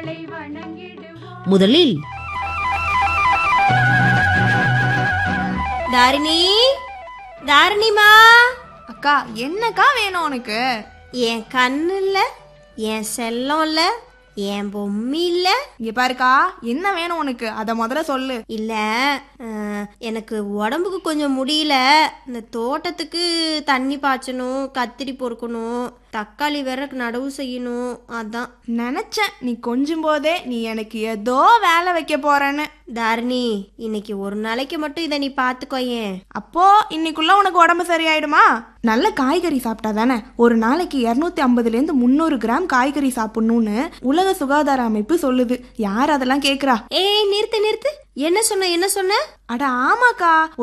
அவளை வணங்கிடுவோம் முதலில் தாரிணி தாரிணிமா அக்கா என்னக்கா வேணும் உனக்கு என் கண்ணு இல்ல என் செல்லம் இல்ல என் பொம்மி இல்ல இங்க பாருக்கா என்ன வேணும் உனக்கு அத முதல்ல சொல்லு இல்ல அஹ், எனக்கு உடம்புக்கு கொஞ்சம் முடியல இந்த தோட்டத்துக்கு தண்ணி பாய்ச்சணும் கத்திரி பொறுக்கணும் தக்காளி வேற நடவு செய்யணும் அதான் நினைச்சேன் நீ கொஞ்சம் போதே நீ எனக்கு ஏதோ வேலை வைக்க போறேன்னு தாரிணி இன்னைக்கு ஒரு நாளைக்கு மட்டும் இதை நீ பாத்துக்கோயேன் அப்போ இன்னைக்குள்ள உனக்கு உடம்பு சரியாயிடுமா நல்ல காய்கறி சாப்பிட்டா தானே ஒரு நாளைக்கு இரநூத்தி ஐம்பதுலேருந்து முந்நூறு கிராம் காய்கறி சாப்பிடணும்னு உலக சுகாதார அமைப்பு சொல்லுது யார் அதெல்லாம் கேக்குறா ஏய் நிறுத்து நிறுத்து என்ன சொன்ன என்ன சொன்ன அட ஆமாக்கா